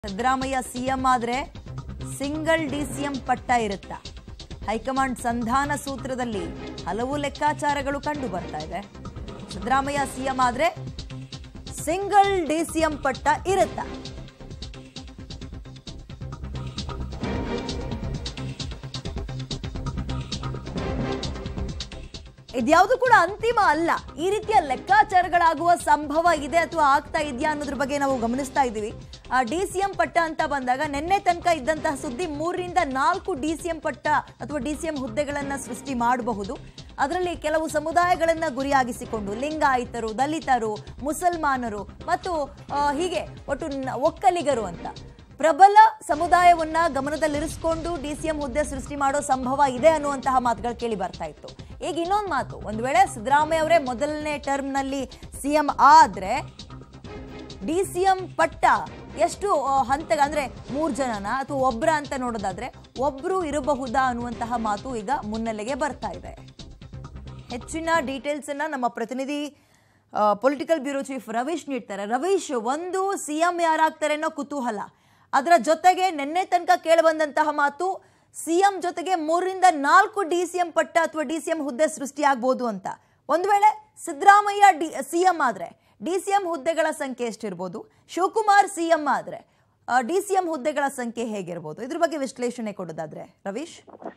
Siddaramaiah CM ಆದ್ರೆ single DCM ಪಟ್ಟ ಇರುತ್ತಾ ಹೈಕಮಾಂಡ್ ಸಂಧಾನ ಸೂತ್ರದಲ್ಲಿ ಹಲವು ಲೆಕ್ಕಾಚಾರಗಳು ಕಂಡು ಬರ್ತಾ ಇದೆ ಸಿದ್ದರಾಮಯ್ಯ ಸಿಎಂ ಆದ್ರೆ ಸಿಂಗಲ್ ಡಿಸಿಎಂ ಪಟ್ಟ ಇರುತ್ತಾ ಇದ್ಯಾವುದು ಕೂಡ ಅಂತಿಮ ಅಲ್ಲ ಈ ರೀತಿಯ ಲೆಕ್ಕಾಚಾರಗಳಾಗುವ ಸಂಭವ ಇದೆ ಅಥವಾ ಆಗ್ತಾ ಇದೆಯಾ ಅನ್ನೋದ್ರ ಬಗ್ಗೆ ನಾವು ಗಮನಿಸ್ತಾ ಇದ್ದೀವಿ ಆ ಡಿ ಸಿ ಎಂ ಪಟ್ಟ ಅಂತ ಬಂದಾಗ ನಿನ್ನೆ ತನಕ ಇದ್ದಂತಹ ಸುದ್ದಿ ಮೂರರಿಂದ ನಾಲ್ಕು ಡಿ ಸಿ ಎಂ ಪಟ್ಟ ಅಥವಾ ಡಿ ಸಿ ಎಂ ಹುದ್ದೆಗಳನ್ನ ಸೃಷ್ಟಿ ಮಾಡಬಹುದು ಅದರಲ್ಲಿ ಕೆಲವು ಸಮುದಾಯಗಳನ್ನ ಗುರಿಯಾಗಿಸಿಕೊಂಡು ಲಿಂಗಾಯತರು ದಲಿತರು ಮುಸಲ್ಮಾನರು ಮತ್ತು ಆ, ಹೀಗೆ ಒಟ್ಟು ನ- ಒಕ್ಕಲಿಗರು ಅಂತ ಪ್ರಬಲ ಸಮುದಾಯವನ್ನ ಗಮನದಲ್ಲಿರಿಸಿಕೊಂಡು ಡಿ ಸಿ ಎಂ ಹುದ್ದೆ ಸೃಷ್ಟಿ ಮಾಡೋ ಸಂಭವ ಇದೆ ಅನ್ನುವಂತಹ ಮಾತುಗಳು ಕೇಳಿ ಬರ್ತಾ ಇತ್ತು ಈಗ ಇನ್ನೊಂದು ಮಾತು ಒಂದ್ ವೇಳೆ ಸಿದ್ದರಾಮಯ್ಯ ಅವರೇ ಮೊದಲನೇ ಟರ್ಮ್ನಲ್ಲಿ ಸಿಎಂ ಆದ್ರೆ ಡಿ ಸಿ ಎಂ ಪಟ್ಟ ಎಷ್ಟು ಆ, ಹಂತಗ ಅಂದ್ರೆ ಮೂರ್ ಜನನ ಅಥವಾ ಒಬ್ರ ಅಂತ ನೋಡೋದಾದ್ರೆ ಒಬ್ರು ಇರಬಹುದಾ ಅನ್ನುವಂತಹ ಮಾತು ಈಗ ಮುನ್ನೆಲೆಗೆ ಬರ್ತಾ ಇದೆ ಹೆಚ್ಚಿನ ಡೀಟೇಲ್ಸ್ ಅನ್ನ ನಮ್ಮ ಪ್ರತಿನಿಧಿ ಪೊಲಿಟಿಕಲ್ ಬ್ಯೂರೋ ಚೀಫ್ ರವೀಶ್ ನೀಡ್ತಾರೆ ರವೀಶ್ ಒಂದು ಸಿಎಂ ಯಾರಾಗ್ತಾರೆ ಅನ್ನೋ ಕುತೂಹಲ ಅದರ ಜೊತೆಗೆ ನಿನ್ನೆ ತನಕ ಕೇಳಿಬಂದಂತಹ ಮಾತು ಸಿಎಂ ಜೊತೆಗೆ ಮೂರರಿಂದ ನಾಲ್ಕು ಡಿ ಸಿ ಎಂ ಪಟ್ಟ ಅಥವಾ ಡಿ ಸಿ ಎಂ ಹುದ್ದೆ ಸೃಷ್ಟಿಯಾಗಬಹುದು ಅಂತ ಒಂದು ವೇಳೆ ಸಿದ್ದರಾಮಯ್ಯ ಡಿ ಸಿಎಂ ಆದ್ರೆ ಡಿ ಸಿ ಎಂ ಹುದ್ದೆಗಳ ಸಂಖ್ಯೆ ಎಷ್ಟಿರ್ಬೋದು ಶಿವಕುಮಾರ್ ಸಿಎಂ ಆದ್ರೆ ಡಿ ಸಿ ಎಂ ಹುದ್ದೆಗಳ ಸಂಖ್ಯೆ ಹೇಗಿರ್ಬೋದು ಇದ್ರ ಬಗ್ಗೆ ವಿಶ್ಲೇಷಣೆ ಕೊಡೋದಾದ್ರೆ ರವೀಶ್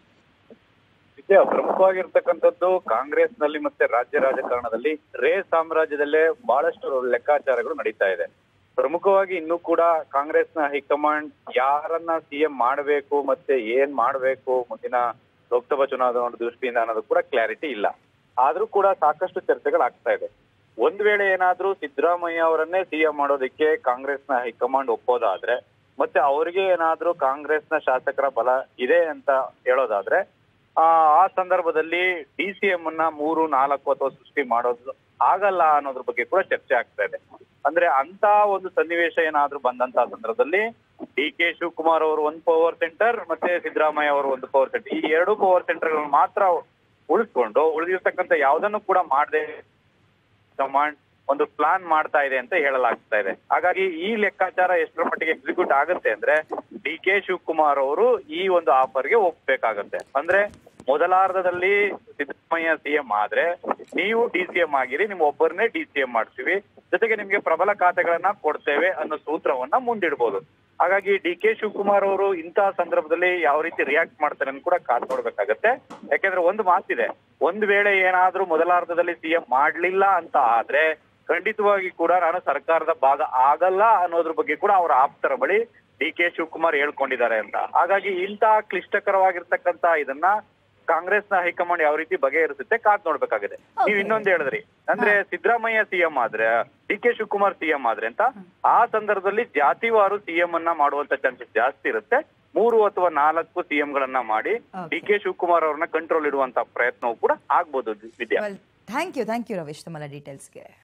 ವಿದ್ಯಾ ಪ್ರಮುಖವಾಗಿರ್ತಕ್ಕಂಥದ್ದು ಕಾಂಗ್ರೆಸ್ ನಲ್ಲಿ ಮತ್ತೆ ರಾಜ್ಯ ರಾಜಕಾರಣದಲ್ಲಿ ರೇ ಸಾಮ್ರಾಜ್ಯದಲ್ಲೇ ಬಹಳಷ್ಟು ಲೆಕ್ಕಾಚಾರಗಳು ನಡೀತಾ ಇದೆ ಪ್ರಮುಖವಾಗಿ ಇನ್ನೂ ಕೂಡ ಕಾಂಗ್ರೆಸ್ನ ಹೈಕಮಾಂಡ್ ಯಾರನ್ನ ಸಿಎಂ ಮಾಡಬೇಕು ಮತ್ತೆ ಏನ್ ಮಾಡಬೇಕು ಮುಂದಿನ ಲೋಕಸಭಾ ಚುನಾವಣೆ ದೃಷ್ಟಿಯಿಂದ ಅನ್ನೋದು ಕೂಡ ಕ್ಲಾರಿಟಿ ಇಲ್ಲ ಆದ್ರೂ ಕೂಡ ಸಾಕಷ್ಟು ಚರ್ಚೆಗಳಾಗ್ತಾ ಇದೆ ಒಂದ್ ವೇಳೆ ಏನಾದ್ರೂ ಸಿದ್ದರಾಮಯ್ಯ ಅವರನ್ನೇ ಸಿಎಂ ಮಾಡೋದಕ್ಕೆ ಕಾಂಗ್ರೆಸ್ನ ಹೈಕಮಾಂಡ್ ಒಪ್ಪೋದಾದ್ರೆ ಮತ್ತೆ ಅವರಿಗೆ ಏನಾದ್ರೂ ಕಾಂಗ್ರೆಸ್ನ ಶಾಸಕರ ಬಲ ಇದೆ ಅಂತ ಹೇಳೋದಾದ್ರೆ ಆ ಆ ಸಂದರ್ಭದಲ್ಲಿ ಡಿ ಸಿ ಎಂ ಅನ್ನ ಮೂರು ನಾಲ್ಕು ಅಥವಾ ಸೃಷ್ಟಿ ಮಾಡೋದು ಆಗಲ್ಲ ಅನ್ನೋದ್ರ ಬಗ್ಗೆ ಕೂಡ ಚರ್ಚೆ ಆಗ್ತಾ ಇದೆ ಅಂದ್ರೆ ಅಂತ ಒಂದು ಸನ್ನಿವೇಶ ಏನಾದ್ರೂ ಬಂದಂತ ಸಂದರ್ಭದಲ್ಲಿ ಡಿ ಕೆ ಶಿವಕುಮಾರ್ ಅವರು ಒಂದು ಪವರ್ ಸೆಂಟರ್ ಮತ್ತೆ ಸಿದ್ದರಾಮಯ್ಯ ಅವರು ಒಂದು ಪವರ್ ಸೆಂಟರ್ ಈ ಎರಡು ಪವರ್ ಸೆಂಟರ್ಗಳನ್ನು ಮಾತ್ರ ಉಳಿಸ್ಕೊಂಡು ಉಳಿದಿರ್ತಕ್ಕಂಥ ಯಾವ್ದನ್ನು ಕೂಡ ಮಾಡದೆ ಕಮಾಂಡ್ ಒಂದು ಪ್ಲಾನ್ ಮಾಡ್ತಾ ಇದೆ ಅಂತ ಹೇಳಲಾಗ್ತಾ ಇದೆ ಹಾಗಾಗಿ ಈ ಲೆಕ್ಕಾಚಾರ ಎಷ್ಟರ ಮಟ್ಟಿಗೆ ಎಕ್ಸಿಕ್ಯೂಟ್ ಆಗುತ್ತೆ ಅಂದ್ರೆ ಡಿ ಕೆ ಶಿವಕುಮಾರ್ ಅವರು ಈ ಒಂದು ಆಫರ್ಗೆ ಒಪ್ಬೇಕಾಗತ್ತೆ ಅಂದ್ರೆ ಮೊದಲಾರ್ಧದಲ್ಲಿ ಸಿದ್ದರಾಮಯ್ಯ ಸಿಎಂ ಆದ್ರೆ ನೀವು ಡಿ ಸಿ ಎಂ ಆಗಿರಿ ನಿಮ್ ಒಬ್ಬರನ್ನೇ ಡಿ ಸಿ ಎಂ ಮಾಡ್ತೀವಿ ಜೊತೆಗೆ ನಿಮ್ಗೆ ಪ್ರಬಲ ಖಾತೆಗಳನ್ನ ಕೊಡ್ತೇವೆ ಅನ್ನೋ ಸೂತ್ರವನ್ನ ಮುಂದಿಡ್ಬೋದು ಹಾಗಾಗಿ ಡಿ ಕೆ ಶಿವಕುಮಾರ್ ಅವರು ಇಂತಹ ಸಂದರ್ಭದಲ್ಲಿ ಯಾವ ರೀತಿ ರಿಯಾಕ್ಟ್ ಮಾಡ್ತಾರೆ ಅಂತ ಕೂಡ ಕಾದ್ ನೋಡ್ಬೇಕಾಗತ್ತೆ ಯಾಕೆಂದ್ರೆ ಒಂದು ಮಾತಿದೆ ಒಂದ್ ವೇಳೆ ಏನಾದ್ರೂ ಮೊದಲಾರ್ಧದಲ್ಲಿ ಸಿಎಂ ಮಾಡ್ಲಿಲ್ಲ ಅಂತ ಆದ್ರೆ ಖಂಡಿತವಾಗಿ ಕೂಡ ನಾನು ಸರ್ಕಾರದ ಭಾಗ ಆಗಲ್ಲ ಅನ್ನೋದ್ರ ಬಗ್ಗೆ ಕೂಡ ಅವರ ಆಪ್ತರ ಬಳಿ ಡಿ ಕೆ ಶಿವಕುಮಾರ್ ಹೇಳ್ಕೊಂಡಿದ್ದಾರೆ ಅಂತ ಹಾಗಾಗಿ ಇಂತಹ ಕ್ಲಿಷ್ಟಕರವಾಗಿರ್ತಕ್ಕಂತ ಇದನ್ನ ಕಾಂಗ್ರೆಸ್ನ ಹೈಕಮಾಂಡ್ ಯಾವ ರೀತಿ ಬಗೆಹರಿಸುತ್ತೆ ಕಾದ್ ನೋಡ್ಬೇಕಾಗಿದೆ ನೀವು ಇನ್ನೊಂದು ಹೇಳಿದ್ರಿ ಅಂದ್ರೆ ಸಿದ್ದರಾಮಯ್ಯ ಸಿಎಂ ಆದ್ರೆ ಡಿ ಕೆ ಶಿವಕುಮಾರ್ ಸಿಎಂ ಆದ್ರೆ ಅಂತ ಆ ಸಂದರ್ಭದಲ್ಲಿ ಜಾತಿವಾರು ಸಿಎಂ ಅನ್ನ ಮಾಡುವಂತ ಚಾನ್ಸಸ್ ಜಾಸ್ತಿ ಇರುತ್ತೆ ಮೂರು ಅಥವಾ ನಾಲ್ಕು ಸಿಎಂ ಗಳನ್ನ ಮಾಡಿ ಡಿ ಕೆ ಶಿವಕುಮಾರ್ ಅವ್ರನ್ನ ಕಂಟ್ರೋಲ್ ಇಡುವಂತ ಪ್ರಯತ್ನವೂ ಕೂಡ ಆಗ್ಬೋದು Vidya thank you thank you Ravish ತಮ್ಮೆಲ್ಲ ಡೀಟೇಲ್ಸ್ಗೆ